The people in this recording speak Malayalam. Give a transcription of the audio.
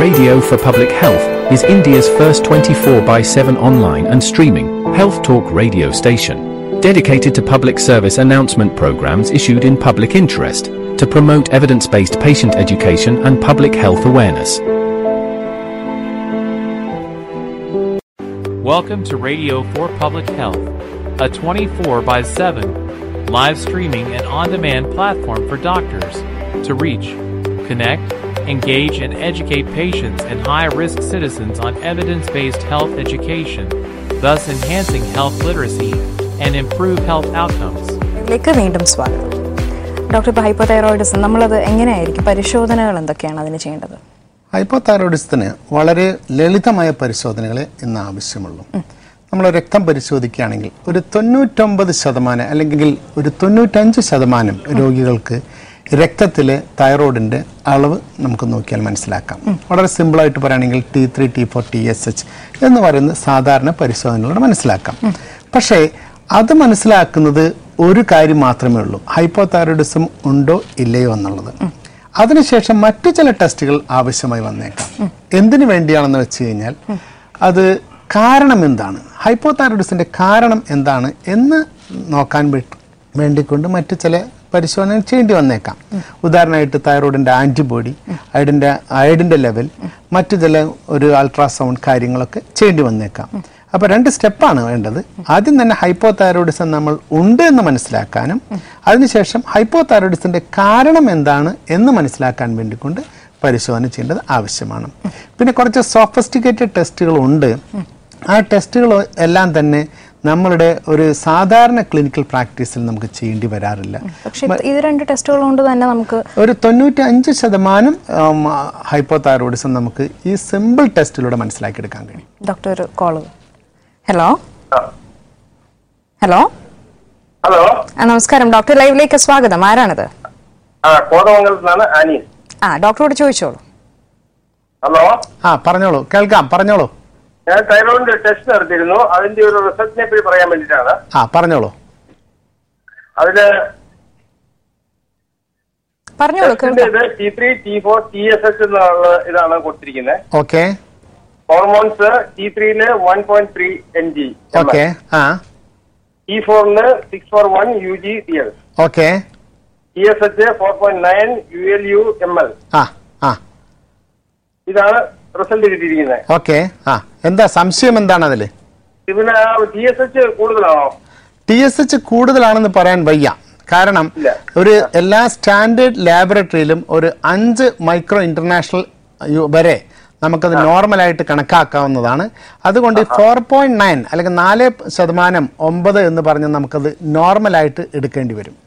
Radio for Public Health is India's first 24 by 7 online and streaming health talk radio station, dedicated to public service announcement programs issued in public interest to promote evidence based patient education and public health awareness. Welcome to Radio for Public Health, a 24 by 7 live streaming and on demand platform for doctors to reach, connect, engage, and educate patients and high risk citizens on evidence based health education, thus enhancing health literacy and improve health outcomes. ലേക്ക് വീണ്ടും സ്വാഗതം ഡോക്ടർ ഇപ്പോൾ ഹൈപ്പോതൈറോയിഡിസം നമ്മളത് എങ്ങനെയായിരിക്കും പരിശോധനകൾ എന്തൊക്കെയാണ് അതിന് ചെയ്യേണ്ടത് ഹൈപ്പോതൈറോയിഡിസത്തിന് വളരെ ലളിതമായ പരിശോധനകളെ ഇന്ന് ആവശ്യമുള്ളൂ നമ്മൾ രക്തം പരിശോധിക്കുകയാണെങ്കിൽ ഒരു തൊണ്ണൂറ്റൊമ്പത് ശതമാനം അല്ലെങ്കിൽ ഒരു തൊണ്ണൂറ്റഞ്ച് ശതമാനം രോഗികൾക്ക് രക്തത്തിലെ തൈറോയിഡിൻ്റെ അളവ് നമുക്ക് നോക്കിയാൽ മനസ്സിലാക്കാം വളരെ സിമ്പിളായിട്ട് പറയുകയാണെങ്കിൽ T three T four T S H എന്ന് പറയുന്ന സാധാരണ പരിശോധനകളോട് മനസ്സിലാക്കാം പക്ഷേ അത് മനസ്സിലാക്കുന്നത് ഒരു കാര്യം മാത്രമേ ഉള്ളൂ ഹൈപ്പോതൈറോയിഡിസം ഉണ്ടോ ഇല്ലയോ എന്നുള്ളത് അതിനുശേഷം മറ്റു ചില ടെസ്റ്റുകൾ ആവശ്യമായി വന്നേക്കാം എന്തിനു വേണ്ടിയാണെന്ന് വെച്ച് കഴിഞ്ഞാൽ അത് കാരണം എന്താണ് ഹൈപ്പോതൈറോയിഡിസിന്റെ കാരണം എന്താണ് എന്ന് നോക്കാൻ വേ- വേണ്ടിക്കൊണ്ട് മറ്റു ചില പരിശോധന ചെയ്യേണ്ടി വന്നേക്കാം ഉദാഹരണമായിട്ട് തൈറോയിഡിന്റെ ആന്റിബോഡി അയഡിന്റെ അയഡിന്റെ ലെവൽ മറ്റു ചില ഒരു അൾട്രാസൗണ്ട് കാര്യങ്ങളൊക്കെ ചെയ്യേണ്ടി വന്നേക്കാം അപ്പോൾ രണ്ട് സ്റ്റെപ്പാണ് വേണ്ടത് ആദ്യം തന്നെ ഹൈപ്പോതൈറോയിഡിസം നമ്മൾ ഉണ്ട് എന്ന് മനസ്സിലാക്കാനും അതിനുശേഷം ഹൈപ്പോതൈറോയിഡിസിന്റെ കാരണം എന്താണ് എന്ന് മനസ്സിലാക്കാൻ വേണ്ടിക്കൊണ്ട് പരിശോധന ചെയ്യേണ്ടത് ആവശ്യമാണ് പിന്നെ കുറച്ച് സോഫിസ്റ്റിക്കേറ്റഡ് ടെസ്റ്റുകൾ ഉണ്ട് ആ ടെസ്റ്റുകൾ എല്ലാം തന്നെ നമ്മളുടെ ഒരു സാധാരണ ക്ലിനിക്കൽ പ്രാക്ടീസിൽ നമുക്ക് ചെയ്യേണ്ടി വരാറില്ല പക്ഷെ ഇത് രണ്ട് ടെസ്റ്റുകൾ കൊണ്ട് തന്നെ നമുക്ക് ഒരു തൊണ്ണൂറ്റി അഞ്ച് ശതമാനം ഹൈപ്പോതൈറോയിഡിസം നമുക്ക് ഈ സിമ്പിൾ ടെസ്റ്റിലൂടെ മനസ്സിലാക്കിയെടുക്കാൻ കഴിയും ഡോക്ടർ ഒരു കോള് ഹലോ ഹലോ ഹലോ ആ നമസ്കാരം ഡോക്ടർ ലൈവിലേക്ക് സ്വാഗതം ആരാണത് ആ കോതമംഗലത്ത് നിന്നാണ് അനീസ് ആ ഡോക്ടറോട് ചോദിച്ചോളൂ ഹലോ ആ പറഞ്ഞോളൂ കേൾക്കാം പറഞ്ഞോളൂ ഞാൻ തൈറോയിഡിന്റെ ടെസ്റ്റ് നടത്തിയിരുന്നു അതിന്റെ ഒരു റിസൾട്ടിനെ പറ്റി പറയാൻ വേണ്ടിയിട്ടാണ് ആ പറഞ്ഞോളൂ അതില് പറഞ്ഞോളൂ ടെസ്റ്റിന്റെ കേൾക്കാം ഇത് T three T four T S H എന്നുള്ള ഇതാണ് കൊടുത്തിരിക്കുന്നത് ഓക്കെ ഹോർമോൺസ് ടി ത്രീയില് one point three N G okay ആ ടി ഫോറിന് six four one U G T L okay T S H four point nine U L U M L ആ ആ ഇതാണ് റിസൾട്ട് കിട്ടിയിരിക്കുന്നത് ഓക്കെ ആ എന്താ സംശയം എന്താണ് അതിൽ ഇതിന് ടി എസ് എച്ച് കൂടുതലാണോ ടി എസ് എച്ച് കൂടുതലാണെന്ന് പറയാൻ വയ്യ കാരണം ഇല്ല. ഒരു എല്ലാ സ്റ്റാൻഡേർഡ് ലാബറട്ടറിയിലും ഒരു അഞ്ച് മൈക്രോ ഇന്റർനാഷണൽ യു- വരെ നമുക്കത് നോർമലായിട്ട് കണക്കാക്കാവുന്നതാണ് അതുകൊണ്ട് ഫോർ പോയിന്റ് നയൻ അല്ലെങ്കിൽ നാല് ശതമാനം ഒമ്പത് എന്ന് പറഞ്ഞ് നമുക്കത് നോർമലായിട്ട് എടുക്കേണ്ടി വരും